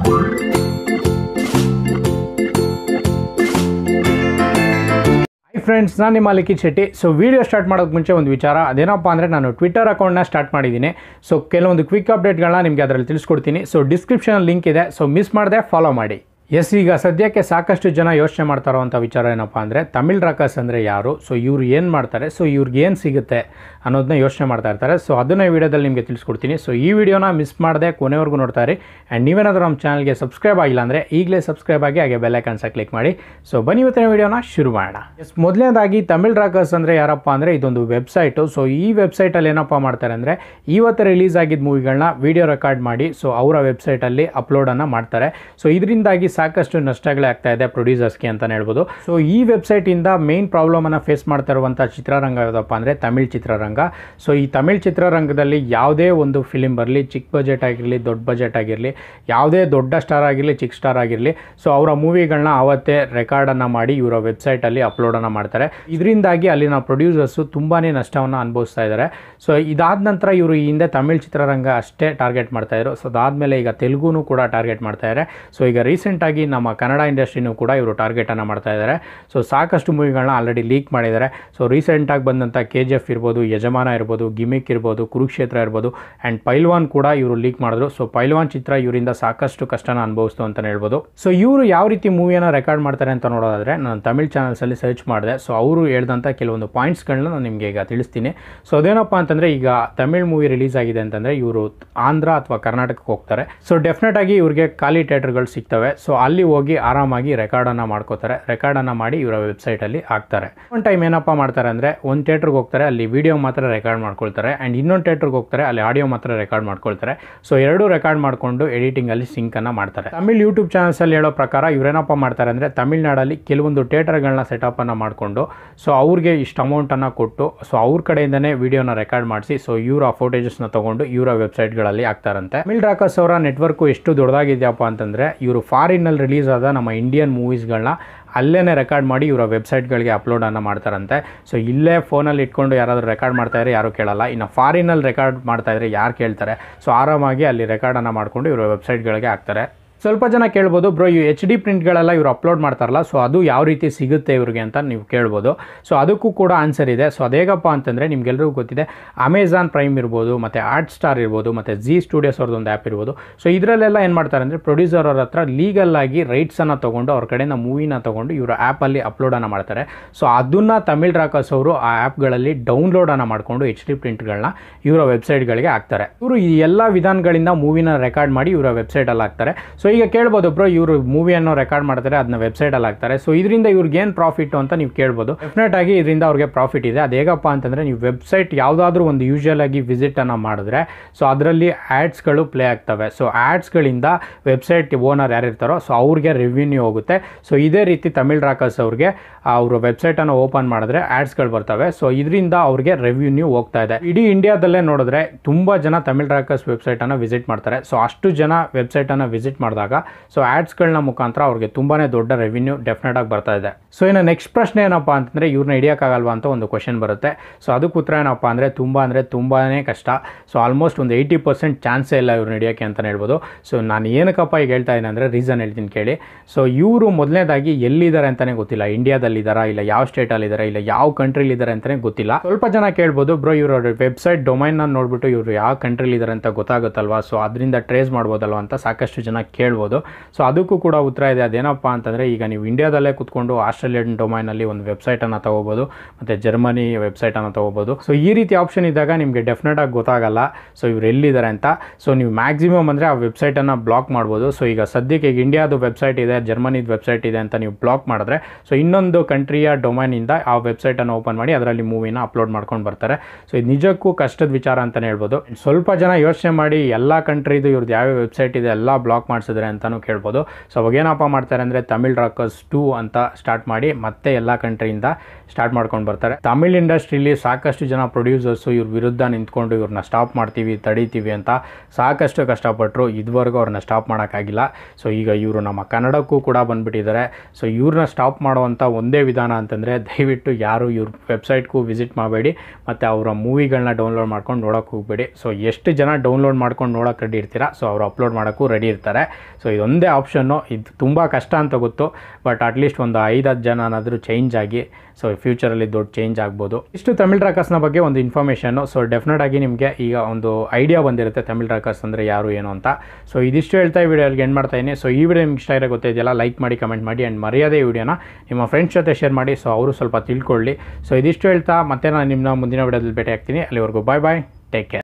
high friends ನಾನು ನಿಮ್ಮ Likhith Shetty so video start ಮಾಡೋಕ್ಕೆ ಮುಂಚೆ ಒಂದು ವಿಚಾರ ಅದೇನಪ್ಪ ಅಂದರೆ ನಾನು ಟ್ವಿಟರ್ ಅಕೌಂಟ್ನ ಸ್ಟಾರ್ಟ್ ಮಾಡಿದ್ದೀನಿ ಸೊ ಕೆಲವೊಂದು ಕ್ವಿಕ್ ಅಪ್ಡೇಟ್ಗಳನ್ನ ನಿಮಗೆ ಅದರಲ್ಲಿ ತಿಳಿಸ್ಕೊಡ್ತೀನಿ ಸೊ ಡಿಸ್ಕ್ರಿಪ್ಷನಲ್ಲಿ ಲಿಂಕ್ ಇದೆ ಸೊ ಮಿಸ್ ಮಾಡದೆ ಫಾಲೋ ಮಾಡಿ ಎಸ್ ಈಗ ಸದ್ಯಕ್ಕೆ ಸಾಕಷ್ಟು ಜನ ಯೋಚನೆ ಮಾಡ್ತಾ ಇರೋವಂಥ ವಿಚಾರ ಏನಪ್ಪ ಅಂದರೆ ತಮಿಳ್ ರಾಕರ್ಸ್ ಅಂದರೆ ಯಾರು ಸೊ ಇವ್ರು ಏನು ಮಾಡ್ತಾರೆ ಸೊ ಇವ್ರಿಗೆ ಏನು ಸಿಗುತ್ತೆ ಅನ್ನೋದನ್ನ ಯೋಚನೆ ಮಾಡ್ತಾ ಇರ್ತಾರೆ ಸೊ ಅದನ್ನ ಈ ವಿಡಿಯೋದಲ್ಲಿ ನಿಮಗೆ ತಿಳಿಸ್ಕೊಡ್ತೀನಿ ಸೊ ಈ ವಿಡಿಯೋನ ಮಿಸ್ ಮಾಡದೆ ಕೊನೆವರೆಗೂ ನೋಡ್ತಾ ಇರಿ ಆ್ಯಂಡ್ ನೀವೇನಾದರೂ ನಮ್ಮ ಚಾನಲ್ಗೆ ಸಬ್ಸ್ಕ್ರೈಬ್ ಆಗಿಲ್ಲ ಅಂದರೆ ಈಗಲೇ ಸಬ್ಸ್ಕ್ರೈಬ್ ಆಗಿ ಹಾಗೆ ಬೆಲ್ಲೈಕನ್ಸ ಕ್ಲಿಕ್ ಮಾಡಿ ಸೊ ಬನ್ನಿ ಇವತ್ತಿನ ವಿಡಿಯೋನ ಶುರು ಮಾಡೋಣ ಎಸ್ ಮೊದಲನೇದಾಗಿ ತಮಿಳ್ ರಾಕರ್ಸ್ ಅಂದರೆ ಯಾರಪ್ಪ ಅಂದರೆ ಇದೊಂದು ವೆಬ್ಸೈಟು ಸೊ ಈ ವೆಬ್ಸೈಟಲ್ಲಿ ಏನಪ್ಪ ಮಾಡ್ತಾರೆ ಅಂದರೆ ಇವತ್ತು ರಿಲೀಸ್ ಆಗಿದ್ದ ಮೂವಿಗಳನ್ನ ವಿಡಿಯೋ ರೆಕಾರ್ಡ್ ಮಾಡಿ ಸೊ ಅವರ ವೆಬ್ಸೈಟಲ್ಲಿ ಅಪ್ಲೋಡನ್ನು ಮಾಡ್ತಾರೆ ಸೊ ಇದರಿಂದಾಗಿ ಸಾಕಷ್ಟು ನಷ್ಟಗಳೇ ಆಗ್ತಾ ಇದೆ ಪ್ರೊಡ್ಯೂಸರ್ಸ್ಗೆ ಅಂತಲೇ ಹೇಳ್ಬೋದು ಸೊ ಈ ವೆಬ್ಸೈಟಿಂದ ಮೇನ್ ಪ್ರಾಬ್ಲಮನ್ನು ಫೇಸ್ ಮಾಡ್ತಾ ಇರುವಂಥ ಚಿತ್ರರಂಗ ಯಾವುದಪ್ಪ ಅಂದರೆ ತಮಿಳ್ ಚಿತ್ರರಂಗ ಸೊ ಈ ತಮಿಳ್ ಚಿತ್ರರಂಗದಲ್ಲಿ ಯಾವುದೇ ಒಂದು ಫಿಲಿಮ್ ಬರಲಿ ಚಿಕ್ಕ ಬಜೆಟ್ ಆಗಿರಲಿ ದೊಡ್ಡ ಬಜೆಟ್ ಆಗಿರಲಿ ಯಾವುದೇ ದೊಡ್ಡ ಸ್ಟಾರ್ ಆಗಿರಲಿ ಚಿಕ್ಕ ಸ್ಟಾರ್ ಆಗಿರಲಿ ಸೊ ಅವರ ಮೂವಿಗಳನ್ನ ಅವತ್ತೇ ರೆಕಾರ್ಡನ್ನು ಮಾಡಿ ಇವರ ವೆಬ್ಸೈಟಲ್ಲಿ ಅಪ್ಲೋಡನ್ನು ಮಾಡ್ತಾರೆ ಇದರಿಂದಾಗಿ ಅಲ್ಲಿನ ಪ್ರೊಡ್ಯೂಸರ್ಸು ತುಂಬಾ ನಷ್ಟವನ್ನು ಅನುಭವಿಸ್ತಾ ಇದ್ದಾರೆ ಸೊ ಇದಾದ ನಂತರ ಇವರು ಈ ಹಿಂದೆ ತಮಿಳ್ ಚಿತ್ರರಂಗ ಅಷ್ಟೇ ಟಾರ್ಗೆಟ್ ಮಾಡ್ತಾಯಿದ್ರು ಸೊ ಅದಾದಮೇಲೆ ಈಗ ತೆಲುಗುನೂ ಕೂಡ ಟಾರ್ಗೆಟ್ ಮಾಡ್ತಾ ಇದ್ದಾರೆ ಸೊ ಈಗ ರೀಸೆಂಟಾಗಿ ನಮ್ಮ ಕನ್ನಡ ಇಂಡಸ್ಟ್ರಿನೂ ಕೂಡ ಇವರು ಟಾರ್ಗೆಟನ್ನು ಮಾಡ್ತಾ ಇದ್ದಾರೆ ಸೊ ಸಾಕಷ್ಟು ಮೂವಿಗಳನ್ನ ಆಲ್ರೆಡಿ ಲೀಕ್ ಮಾಡಿದ್ದಾರೆ ಸೊ ರೀಸೆಂಟಾಗಿ ಬಂದಂಥ ಕೆ ಜಿ ಎಫ್ ಇರ್ಬೋದು ಯಜಮಾನ ಇರ್ಬೋದು ಗಿಮಿಕ್ ಇರ್ಬೋದು ಕುರುಕ್ಷೇತ್ರ ಇರ್ಬೋದು ಆ್ಯಂಡ್ ಪೈಲ್ವಾನ್ ಕೂಡ ಇವರು ಲೀಕ್ ಮಾಡಿದ್ರು ಸೊ ಪೈಲ್ವಾನ್ ಚಿತ್ರ ಇವರಿಂದ ಸಾಕಷ್ಟು ಕಷ್ಟನ ಅನುಭವಿಸ್ತು ಅಂತಲೇ ಹೇಳ್ಬೋದು ಸೊ ಇವರು ಯಾವ ರೀತಿ ಮೂವಿಯನ್ನು ರೆಕಾರ್ಡ್ ಮಾಡ್ತಾರೆ ಅಂತ ನೋಡೋದಾದರೆ ನಾನು ತಮಿಳ್ ಚಾನಲ್ಸಲ್ಲಿ ಸರ್ಚ್ ಮಾಡಿದೆ ಸೊ ಅವರು ಹೇಳ್ದಂಥ ಕೆಲವೊಂದು ಪಾಯಿಂಟ್ಸ್ಗಳನ್ನ ನಾನು ನಿಮಗೆ ಈಗ ತಿಳಿಸ್ತೀನಿ ಸೊ ಅದೇನಪ್ಪ ಅಂತಂದರೆ ಈಗ ತಮಿಳ್ ಮೂವಿ ರಿಲೀಸ್ ಆಗಿದೆ ಅಂತಂದರೆ ಇವರು ಆಂಧ್ರ ಅಥವಾ ಕರ್ನಾಟಕಕ್ಕೆ ಹೋಗ್ತಾರೆ ಸೊ ಡೆಫಿನೆಟ್ ಆಗಿ ಇವ್ರಿಗೆ ಖಾಲಿ ಥಿಯೇಟರ್ಗಳು ಸಿಗ್ತವೆ ಸೊ ಅಲ್ಲಿ ಹೋಗಿ ಆರಾಮಾಗಿ ರೆಕಾರ್ಡನ್ನು ಮಾಡ್ಕೋತಾರೆ ರೆಕಾರ್ಡನ್ನು ಮಾಡಿ ಇವರ ವೆಬ್ಸೈಟಲ್ಲಿ ಹಾಕ್ತಾರೆ ಒಂದು ಟೈಮ್ ಏನಪ್ಪ ಮಾಡ್ತಾರೆ ಅಂದರೆ ಒಂದು ಥಿಯೇಟ್ರಿಗೆ ಹೋಗ್ತಾರೆ ಅಲ್ಲಿ ವಿಡಿಯೋ ಮಾತ್ರ ರೆಕಾರ್ಡ್ ಮಾಡ್ಕೊಳ್ತಾರೆ ಆ್ಯಂಡ್ ಇನ್ನೊಂದು ಥಿಯೇಟ್ರಿಗೆ ಹೋಗ್ತಾರೆ ಅಲ್ಲಿ ಆಡಿಯೋ ಮಾತ್ರ ರೆಕಾರ್ಡ್ ಮಾಡ್ಕೊಳ್ತಾರೆ ಸೊ ಎರಡು ರೆಕಾರ್ಡ್ ಮಾಡಿಕೊಂಡು ಎಡಿಟಿಂಗಲ್ಲಿ ಸಿಂಕನ್ನು ಮಾಡ್ತಾರೆ ತಮಿಳ್ ಯೂಟ್ಯೂಬ್ ಚಾನಲ್ಸಲ್ಲಿ ಹೇಳೋ ಪ್ರಕಾರ ಇವರೇನಪ್ಪ ಮಾಡ್ತಾರೆ ಅಂದರೆ ತಮಿಳ್ನಾಡಲ್ಲಿ ಕೆಲವೊಂದು ಥಿಯೇಟರ್ಗಳನ್ನ ಸೆಟಪ್ಪನ್ನು ಮಾಡಿಕೊಂಡು ಸೊ ಅವ್ರಿಗೆ ಇಷ್ಟು ಅಮೌಂಟನ್ನು ಕೊಟ್ಟು ಸೊ ಅವ್ರ ಕಡೆಯಿಂದನೇ ವಿಡಿಯೋನ ರೆಕಾರ್ಡ್ ಮಾಡಿಸಿ ಸೊ ಇವರ ಫೋಟೇಜಸ್ನ ತೊಗೊಂಡು ಇವರ ವೆಬ್ಸೈಟ್ಗಳಲ್ಲಿ ಹಾಕ್ತಾರಂತೆ ತಮಿಳ್ ರಾಕರ್ಸ್ ಅವರ ನೆಟ್ವರ್ಕು ಎಷ್ಟು ದೊಡ್ಡದಾಗಿದೆಯಪ್ಪ ಅಂತಂದರೆ ಇವರು ಫಾರಿನಲ್ಲಿ ರಿಲೀಸ್ ಆದ ನಮ್ಮ ಇಂಡಿಯನ್ ಮೂವೀಸ್ಗಳನ್ನ ಅಲ್ಲೇ ರೆಕಾರ್ಡ್ ಮಾಡಿ ಇವರ ವೆಬ್ಸೈಟ್ಗಳಿಗೆ ಅಪ್ಲೋಡನ್ನು ಮಾಡ್ತಾರಂತೆ ಸೊ ಇಲ್ಲೇ ಫೋನಲ್ಲಿ ಇಟ್ಕೊಂಡು ಯಾರಾದರೂ ರೆಕಾರ್ಡ್ ಮಾಡ್ತಾಯಿದ್ರೆ ಯಾರೂ ಕೇಳಲ್ಲ ಇನ್ನು ಫಾರಿನಲ್ಲಿ ರೆಕಾರ್ಡ್ ಮಾಡ್ತಾಯಿದ್ರೆ ಯಾರು ಕೇಳ್ತಾರೆ ಸೊ ಆರಾಮಾಗಿ ಅಲ್ಲಿ ರೆಕಾರ್ಡನ್ನು ಮಾಡಿಕೊಂಡು ಇವರ ವೆಬ್ಸೈಟ್ಗಳಿಗೆ ಹಾಕ್ತಾರೆ ಸ್ವಲ್ಪ ಜನ ಕೇಳ್ಬೋದು ಬ್ರೋ ಇವು ಎಚ್ ಡಿ ಪ್ರಿಂಟ್ಗಳೆಲ್ಲ ಇವರು ಅಪ್ಲೋಡ್ ಮಾಡ್ತಾರಲ್ಲ ಸೊ ಅದು ಯಾವ ರೀತಿ ಸಿಗುತ್ತೆ ಇವ್ರಿಗೆ ಅಂತ ನೀವು ಕೇಳ್ಬೋದು ಸೊ ಅದಕ್ಕೂ ಕೂಡ ಆನ್ಸರ್ ಇದೆ ಸೊ ಅದೇಗಪ್ಪ ಅಂತಂದರೆ ನಿಮ್ಗೆಲ್ರಿಗೂ ಗೊತ್ತಿದೆ ಅಮೆಝಾನ್ ಪ್ರೈಮ್ ಇರ್ಬೋದು ಮತ್ತು ಆರ್ಟ್ ಸ್ಟಾರ್ ಇರ್ಬೋದು ಮತ್ತು ಜಿ ಸ್ಟುಡಿಯೋಸ್ ಅವ್ರದ್ದು ಒಂದು ಆ್ಯಪ್ ಇರ್ಬೋದು ಸೊ ಇದರಲ್ಲೆಲ್ಲ ಏನು ಮಾಡ್ತಾರೆ ಅಂದರೆ ಪ್ರೊಡ್ಯೂಸರ್ ಅವ್ರ ಹತ್ರ ಲೀಗಲ್ಲಾಗಿ ರೈಟ್ಸನ್ನು ತೊಗೊಂಡು ಅವ್ರ ಕಡೆಯಿಂದ ಮೂವಿನ ತೊಗೊಂಡು ಇವರು ಆ್ಯಪಲ್ಲಿ ಅಪ್ಲೋಡನ್ನು ಮಾಡ್ತಾರೆ ಸೊ ಅದನ್ನು ತಮಿಳ್ ರಾಕರ್ಸ್ ಅವರು ಆ ಆ್ಯಪ್ಗಳಲ್ಲಿ ಡೌನ್ಲೋಡನ್ನು ಮಾಡಿಕೊಂಡು ಎಚ್ ಡಿ ಪ್ರಿಂಟ್ಗಳನ್ನ ಇವರ ವೆಬ್ಸೈಟ್ಗಳಿಗೆ ಹಾಕ್ತಾರೆ ಇವರು ಈ ಎಲ್ಲ ವಿಧಾನಗಳಿಂದ ಮೂವಿನ ರೆಕಾರ್ಡ್ ಮಾಡಿ ಇವರ ವೆಬ್ಸೈಟಲ್ಲಿ ಹಾಕ್ತಾರೆ ಸೊ ಈಗ ಕೇಳ್ಬೋದು ಬ್ರೋ ಇವರು ಮೂವಿಯನ್ನು ರೆಕಾರ್ಡ್ ಮಾಡ್ತಾರೆ ಅದನ್ನ ವೆಬ್ಸೈಟಲ್ಲಿ ಹಾಕ್ತಾರೆ ಸೊ ಇದರಿಂದ ಇವ್ರಿಗೆ ಏನು ಪ್ರಾಫಿಟ್ ಅಂತ ನೀವು ಕೇಳ್ಬೋದು ಡೆಫಿನೆಟ್ ಆಗಿ ಇದರಿಂದ ಅವ್ರಿಗೆ ಪ್ರಾಫಿಟ್ ಇದೆ ಅದು ಹೇಗಪ್ಪ ಅಂತಂದರೆ ನೀವು ವೆಬ್ಸೈಟ್ ಯಾವುದಾದ್ರೂ ಒಂದು ಯೂಶುವಲ್ ಆಗಿ ವಿಸಿಟನ್ನು ಮಾಡಿದ್ರೆ ಸೊ ಅದರಲ್ಲಿ ಆ್ಯಡ್ಸ್ಗಳು ಪ್ಲೇ ಆಗ್ತವೆ ಸೊ ಆ್ಯಡ್ಸ್ಗಳಿಂದ ವೆಬ್ಸೈಟ್ ಓನರ್ ಯಾರಿರ್ತಾರೋ ಸೊ ಅವ್ರಿಗೆ ರೆವಿನ್ಯೂ ಹೋಗುತ್ತೆ ಸೊ ಇದೇ ರೀತಿ ತಮಿಳ್ ರಾಕರ್ಸ್ ಅವ್ರಿಗೆ ಅವರು ವೆಬ್ಸೈಟನ್ನು ಓಪನ್ ಮಾಡಿದ್ರೆ ಆ್ಯಡ್ಸ್ಗಳು ಬರ್ತವೆ ಸೊ ಇದರಿಂದ ಅವ್ರಿಗೆ ರೆವಿನ್ಯೂ ಹೋಗ್ತಾ ಇದೆ ಇಡೀ ಇಂಡಿಯಾದಲ್ಲೇ ನೋಡಿದ್ರೆ ತುಂಬ ಜನ ತಮಿಳ್ ರಾಕರ್ಸ್ ವೆಬ್ಸೈಟನ್ನು ವಿಸಿಟ್ ಮಾಡ್ತಾರೆ ಸೊ ಅಷ್ಟು ಜನ ವೆಬ್ಸೈಟನ್ನು ವಿಸಿಟ್ ಮಾಡಿದಾಗ ಸೊ ಆ್ಯಡ್ಸ್ಗಳನ್ನ ಮುಖಾಂತರ ಅವ್ರಿಗೆ ತುಂಬಾ ದೊಡ್ಡ ರೆವಿನ್ಯೂ ಡೆಫಿನೆಟ್ ಆಗಿ ಬರ್ತಾ ಇದೆ ಸೊ ಇನ್ನು ನೆಕ್ಸ್ಟ್ ಪ್ರಶ್ನೆ ಏನಪ್ಪ ಅಂತಂದರೆ ಇವ್ರನ್ನ ಹಿಡಿಯೋಕ್ಕಾಗಲ್ವಾ ಅಂತ ಒಂದು ಕ್ವಶನ್ ಬರುತ್ತೆ ಸೊ ಅದಕ್ಕೆ ಉತ್ತರ ಏನಪ್ಪ ಅಂದರೆ ತುಂಬ ಅಂದರೆ ತುಂಬಾ ಕಷ್ಟ ಸೊ ಆಲ್ಮೋಸ್ಟ್ ಒಂದು ಏಯ್ಟಿ ಪರ್ಸೆಂಟ್ ಚಾನ್ಸೇ ಇಲ್ಲ ಇವ್ರನ್ನ ಹಿಡಿಯೋಕ್ಕೆ ಅಂತಲೇ ಹೇಳ್ಬೋದು ಸೊ ನಾನು ಏನಕ್ಕಪ್ಪ ಈಗ ಹೇಳ್ತಾ ಇದ್ದೀನಿ ಅಂದರೆ ರೀಸನ್ ಹೇಳ್ತೀನಿ ಕೇಳಿ ಸೊ ಇವರು ಮೊದಲನೇದಾಗಿ ಎಲ್ಲಿದ್ದಾರೆ ಅಂತಲೇ ಗೊತ್ತಿಲ್ಲ ಇಂಡಿಯಾದಲ್ಲಿದ್ದಾರಾ ಇಲ್ಲ ಯಾವ ಸ್ಟೇಟಲ್ಲಿದ್ದಾರೆ ಇಲ್ಲ ಯಾವ ಕಂಟ್ರಿಲಿದ್ದಾರೆ ಅಂತಲೇ ಗೊತ್ತಿಲ್ಲ ಸ್ವಲ್ಪ ಜನ ಕೇಳ್ಬೋದು ಬ್ರೋ ಇವರ ವೆಬ್ಸೈಟ್ ಡೊಮೈನ್ನ ನೋಡಿಬಿಟ್ಟು ಇವರು ಯಾವ ಕಂಟ್ರಿಲಿದ್ದಾರೆ ಅಂತ ಗೊತ್ತಾಗುತ್ತಲ್ವಾ ಸೊ ಅದರಿಂದ ಟ್ರೇಸ್ ಮಾಡ್ಬೋದಲ್ವ ಅಂತ ಸಾಕಷ್ಟು ಜನ ಕೇಳ್ಬೋದು ಸೊ ಅದಕ್ಕೂ ಕೂಡ ಉತ್ತರ ಇದೆ ಅದೇನಪ್ಪ ಅಂತಂದರೆ ಈಗ ನೀವು ಇಂಡಿಯಾದಲ್ಲೇ ಕೂತ್ಕೊಂಡು ಆಸ್ಟ್ರೇಲಿಯನ್ ಡೊಮೈನಲ್ಲಿ ಒಂದು ವೆಬ್ಸೈಟನ್ನು ತೊಗೋಬೋದು ಮತ್ತು ಜರ್ಮನಿ ವೆಬ್ಸೈಟನ್ನು ತೊಗೋಬೋದು ಸೊ ಈ ರೀತಿ ಆಪ್ಷನ್ ಇದ್ದಾಗ ನಿಮಗೆ ಡೆಫಿನೆಟ್ ಆಗಿ ಗೊತ್ತಾಗಲ್ಲ ಸೊ ಇವ್ರು ಎಲ್ಲಿದ್ದಾರೆ ಅಂತ ಸೊ ನೀವು ಮ್ಯಾಕ್ಸಿಮಮ್ ಅಂದರೆ ಆ ವೆಬ್ಸೈಟನ್ನು ಬ್ಲಾಕ್ ಮಾಡ್ಬೋದು ಸೊ ಈಗ ಸದ್ಯಕ್ಕೆ ಈಗ ಇಂಡಿಯಾದು ವೆಬ್ಸೈಟ್ ಇದೆ ಜರ್ಮನಿದು ವೆಬ್ಸೈಟ್ ಇದೆ ಅಂತ ನೀವು ಬ್ಲಾಕ್ ಮಾಡಿದ್ರೆ ಸೊ ಇನ್ನೊಂದು ಕಂಟ್ರಿಯ ಡೊಮೈನಿಂದ ಆ ವೆಬ್ಸೈಟನ್ನು ಓಪನ್ ಮಾಡಿ ಅದರಲ್ಲಿ ಮೂವಿನ ಅಪ್ಲೋಡ್ ಮಾಡ್ಕೊಂಡು ಬರ್ತಾರೆ ಸೊ ಇದು ನಿಜಕ್ಕೂ ಕಷ್ಟದ ವಿಚಾರ ಅಂತಲೇ ಹೇಳ್ಬೋದು ಸ್ವಲ್ಪ ಜನ ಯೋಚನೆ ಮಾಡಿ ಎಲ್ಲ ಕಂಟ್ರಿದು ಇವ್ರದ್ದು ಯಾವ್ಯಾವ ವೆಬ್ಸೈಟ್ ಇದೆ ಎಲ್ಲ ಬ್ಲಾಕ್ ಮಾಡಿಸಿದ್ರೆ ಅಂತಲೂ ಕೇಳ್ಬೋದು ಸೊ ಅವಾಗ ಏನಪ್ಪ ಮಾಡ್ತಾರೆ ಅಂದರೆ ತಮಿಳ್ ರಾಕರ್ಸ್ ಟೂ ಅಂತ ಸ್ಟಾರ್ಟ್ ಮಾಡಿ ಮತ್ತೆ ಎಲ್ಲ ಕಂಟ್ರಿಯಿಂದ ಸ್ಟಾರ್ಟ್ ಮಾಡ್ಕೊಂಡು ಬರ್ತಾರೆ ತಮಿಳ್ ಇಂಡಸ್ಟ್ರಿಲಿ ಸಾಕಷ್ಟು ಜನ ಪ್ರೊಡ್ಯೂಸರ್ಸು ಇವ್ರ ವಿರುದ್ಧ ನಿಂತ್ಕೊಂಡು ಇವ್ರನ್ನ ಸ್ಟಾಪ್ ಮಾಡ್ತೀವಿ ತಡೀತೀವಿ ಅಂತ ಸಾಕಷ್ಟು ಕಷ್ಟಪಟ್ಟರು ಇದುವರೆಗೂ ಅವ್ರನ್ನ ಸ್ಟಾಪ್ ಮಾಡೋಕ್ಕಾಗಿಲ್ಲ ಸೊ ಈಗ ಇವರು ನಮ್ಮ ಕನ್ನಡಕ್ಕೂ ಕೂಡ ಬಂದುಬಿಟ್ಟಿದ್ದಾರೆ ಸೊ ಇವ್ರನ್ನ ಸ್ಟಾಪ್ ಮಾಡುವಂಥ ಒಂದೇ ವಿಧಾನ ಅಂತಂದರೆ ದಯವಿಟ್ಟು ಯಾರು ಇವ್ರ ವೆಬ್ಸೈಟ್ಗೂ ವಿಸಿಟ್ ಮಾಡಬೇಡಿ ಮತ್ತು ಅವರ ಮೂವಿಗಳನ್ನ ಡೌನ್ಲೋಡ್ ಮಾಡ್ಕೊಂಡು ನೋಡೋಕೆ ಹೋಗಬೇಡಿ ಸೊ ಎಷ್ಟು ಜನ ಡೌನ್ಲೋಡ್ ಮಾಡ್ಕೊಂಡು ನೋಡೋಕೆ ರೆಡಿ ಇರ್ತೀರಾ ಸೊ ಅವರು ಅಪ್ಲೋಡ್ ಮಾಡೋಕ್ಕೂ ರೆಡಿ ಇರ್ತಾರೆ ಸೊ ಇದೊಂದೇ ಆಪ್ಷನ್ನು ಇದು ತುಂಬ ಕಷ್ಟ ಅಂತ ಗೊತ್ತು ಬಟ್ ಅಟ್ಲೀಸ್ಟ್ ಒಂದು ಐದು ಹತ್ತು ಜನನಾದರೂ ಚೇಂಜ್ ಆಗಿ ಸೊ ಫ್ಯೂಚರಲ್ಲಿ ದೊಡ್ಡ ಚೇಂಜ್ ಆಗ್ಬೋದು ಇಷ್ಟು ತಮಿಳ್ ರಾಕರ್ಸ್ನ ಬಗ್ಗೆ ಒಂದು ಇನ್ಫಾರ್ಮೇಷನ್ನು ಸೊ ಡೆಫಿನೆಟ್ ಆಗಿ ನಿಮಗೆ ಈಗ ಒಂದು ಐಡಿಯಾ ಬಂದಿರುತ್ತೆ ತಮಿಳ್ ರಾಕರ್ಸ್ ಅಂದರೆ ಯಾರು ಏನು ಅಂತ ಸೊ ಇದಿಷ್ಟು ಹೇಳ್ತಾ ಈ ವಿಡಿಯೋಗೆ ಎಂಡ್ ಮಾಡ್ತಾ ಇದ್ದೀನಿ ಸೊ ಈ ವಿಡಿಯೋ ನಿಮ್ಗೆ ಇಷ್ಟ ಇರೋ ಗೊತ್ತಿದೆಯಲ್ಲ ಲೈಕ್ ಮಾಡಿ ಕಮೆಂಟ್ ಮಾಡಿ ಆ್ಯಂಡ್ ಮರ್ಯಾದೆ ಈ ವಿಡಿಯೋನ ನಿಮ್ಮ ಫ್ರೆಂಡ್ಸ್ ಜೊತೆ ಶೇರ್ ಮಾಡಿ ಸೊ ಅವರು ಸ್ವಲ್ಪ ತಿಳ್ಕೊಳ್ಳಿ ಸೊ ಇದಿಷ್ಟು ಹೇಳ್ತಾ ಮತ್ತೆ ನಾನು ನಿಮ್ಮ ಮುಂದಿನ ವಿಡಿಯೋದಲ್ಲಿ ಭೇಟಿ ಆಗ್ತೀನಿ ಅಲ್ಲಿವರೆಗೂ ಬಾಯ್ ಬಾಯ್ ಟೇಕ್ ಕೇರ್